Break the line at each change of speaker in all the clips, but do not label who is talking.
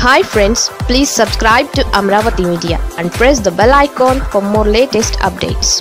hi friends please subscribe to Amaravati media and press the bell icon for more latest updates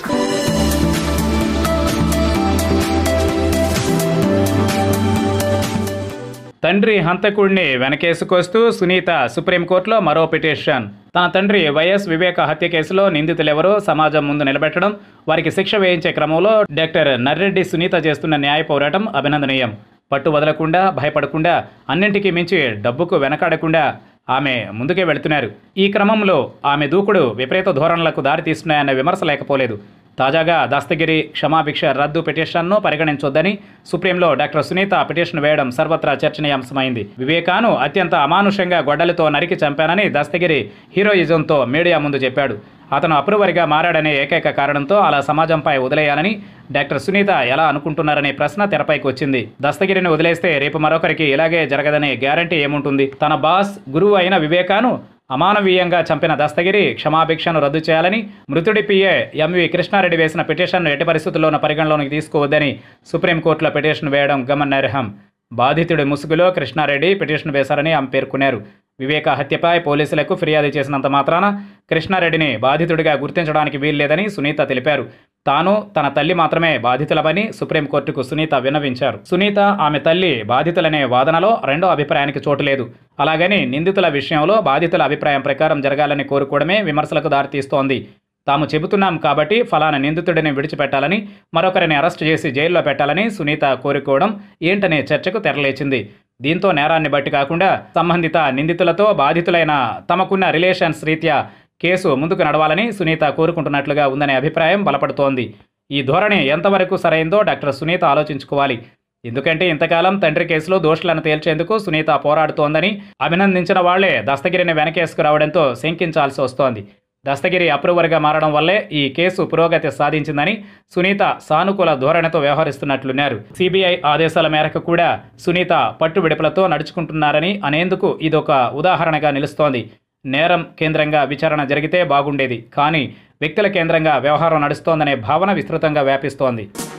తండ్రి హంతకుడిని వెనకేసుకొస్తూ సునీత సుప్రీంకోర్టులో మరో petition తన తండ్రి వైఎస్ వివేక హత్య కేసులో నిందితులెవరో సమాజం ముందు నిలబెట్టడం వారికి శిక్ష వేయించే క్రమంలో డాక్టర్ నర్రెడ్డి సునీత చేస్తున్న న్యాయ పోరాటం అభినందనీయం పట్టు వదలకుండా భయపడకుండా అన్నింటికీ మించి డబ్బుకు వెనకాడకుండా ఆమె ముందుకే వెళుతున్నారు ఈ క్రమంలో ఆమె దూకుడు విపరీత ధోరణులకు దారితీస్తున్నాయన్న విమర్శ లేకపోలేదు తాజాగా దస్తగిరి క్షమాభిక్ష రద్దు పిటిషన్ను పరిగణించొద్దని సుప్రీంలో డాక్టర్ సునీత పిటిషన్ వేయడం సర్వత్రా చర్చనీయాంశమైంది వివేకాను అత్యంత అమానుషంగా గొడ్డలితో నరికి చంపానని దస్తగిరి హీరోయిజంతో మీడియా ముందు చెప్పాడు అతను అప్రూవరిగా మారాడనే ఏకైక కారణంతో అలా సమాజంపై వదిలేయాలని డాక్టర్ సునీత ఎలా అనుకుంటున్నారనే ప్రశ్న తెరపైకి వచ్చింది దస్తగిరిని వదిలేస్తే రేపు మరొకరికి ఇలాగే జరగదనే గ్యారంటీ ఏముంటుంది తన బాస్ గురువు అయిన వివేకాను అమానవీయంగా చంపిన దస్తగిరి క్షమాభిక్షను రద్దు చేయాలని మృతుడి పిఏ ఎంవి కృష్ణారెడ్డి వేసిన పిటిషన్ను ఎట్టి పరిస్థితుల్లోనూ పరిగణలోకి తీసుకోవద్దని సుప్రీంకోర్టులో పిటిషన్ వేయడం గమనార్హం బాధితుడి ముసుగులో కృష్ణారెడ్డి పిటిషన్ వేశారని ఆమె పేర్కొన్నారు వివేక హత్యపై పోలీసులకు ఫిర్యాదు చేసినంత మాత్రాన కృష్ణారెడ్డిని బాధితుడిగా గుర్తించడానికి వీల్లేదని సునీత తెలిపారు తాను తన తల్లి మాత్రమే బాధితులమని సుప్రీంకోర్టుకు సునీత విన్నవించారు సునీత ఆమె తల్లి బాధితులనే వాదనలో రెండో అభిప్రాయానికి చోటు లేదు అలాగని నిందితుల విషయంలో బాధితుల అభిప్రాయం ప్రకారం జరగాలని కోరుకోవడమే విమర్శలకు దారితీస్తోంది తాము చెబుతున్నాం కాబట్టి ఫలానా నిందితుడిని విడిచిపెట్టాలని మరొకరిని అరెస్టు చేసి జైల్లో పెట్టాలని సునీత కోరుకోవడం ఏంటనే చర్చకు తెరలేచింది దీంతో నేరాన్ని బట్టి కాకుండా సంబంధిత నిందితులతో బాధితులైన తమకున్న రిలేషన్స్ రీత్యా కేసు ముందుకు నడవాలని సునీత కోరుకుంటున్నట్లుగా ఉందనే అభిప్రాయం బలపడుతోంది ఈ ధోరణి ఎంతవరకు సరైందో డాక్టర్ సునీత ఆలోచించుకోవాలి ఎందుకంటే ఇంతకాలం తండ్రి కేసులో దోషులను తేల్చేందుకు సునీత పోరాడుతోందని అభినందించిన వాళ్లే దస్తగిరిని వెనకేసుకురావడంతో శంకించాల్సి వస్తోంది దస్తగిరి అప్రూవర్గా మారడం వల్లే ఈ కేసు పురోగతి సాధించిందని సునీత సానుకూల ధోరణితో వ్యవహరిస్తున్నట్లున్నారు సిబిఐ ఆదేశాల మేరకు కూడా సునీత పట్టు విడుపులతో నడుచుకుంటున్నారని అనేందుకు ఇదొక ఉదాహరణగా నిలుస్తోంది నేరం కేంద్రంగా విచారణ జరిగితే బాగుండేది కానీ వ్యక్తుల కేంద్రంగా వ్యవహారం నడుస్తోందనే భావన విస్తృతంగా వ్యాపిస్తోంది